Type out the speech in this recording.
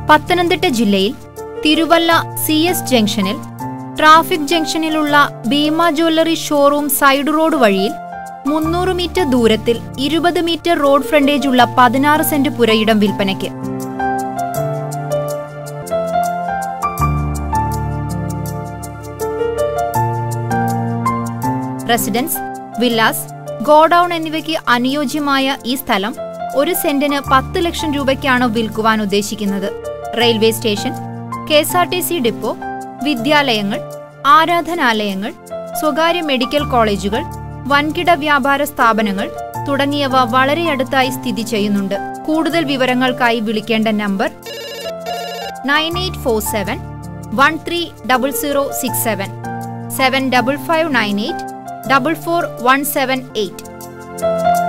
പത്തനംതിട്ട ജില്ലയിൽ Thiruvalla C S ജംഗ്ഷനിൽ traffic ജംഗ്ഷനിലുള്ള Bhima jewellery showroom side road വഴിയിൽ മുന്നൂറ് മീറ്റർ ദൂരത്തിൽ ഇരുപത് മീറ്റർ റോഡ് ഫ്രണ്ടേജ് ഉള്ള പതിനാറ് സെന്റ് പുരയിടം വിൽപ്പനയ്ക്ക് റെസിഡൻസ് വില്ലാസ് ഗോഡൌൺ എന്നിവയ്ക്ക് അനുയോജ്യമായ ഈ സ്ഥലം ഒരു സെന്റിന് പത്ത് ലക്ഷം രൂപയ്ക്കാണ് വിൽക്കുവാൻ ഉദ്ദേശിക്കുന്നത് railway station K S R T C depot വിദ്യാലയങ്ങൾ ആരാധനാലയങ്ങൾ സ്വകാര്യ മെഡിക്കൽ കോളേജുകൾ വൻകിട വ്യാപാര സ്ഥാപനങ്ങൾ തുടങ്ങിയവ വളരെ അടുത്തായി സ്ഥിതി ചെയ്യുന്നുണ്ട് കൂടുതൽ വിവരങ്ങൾക്കായി വിളിക്കേണ്ട number nine eight four seven one three double zero six seven seven double five nine eight double four one seven eight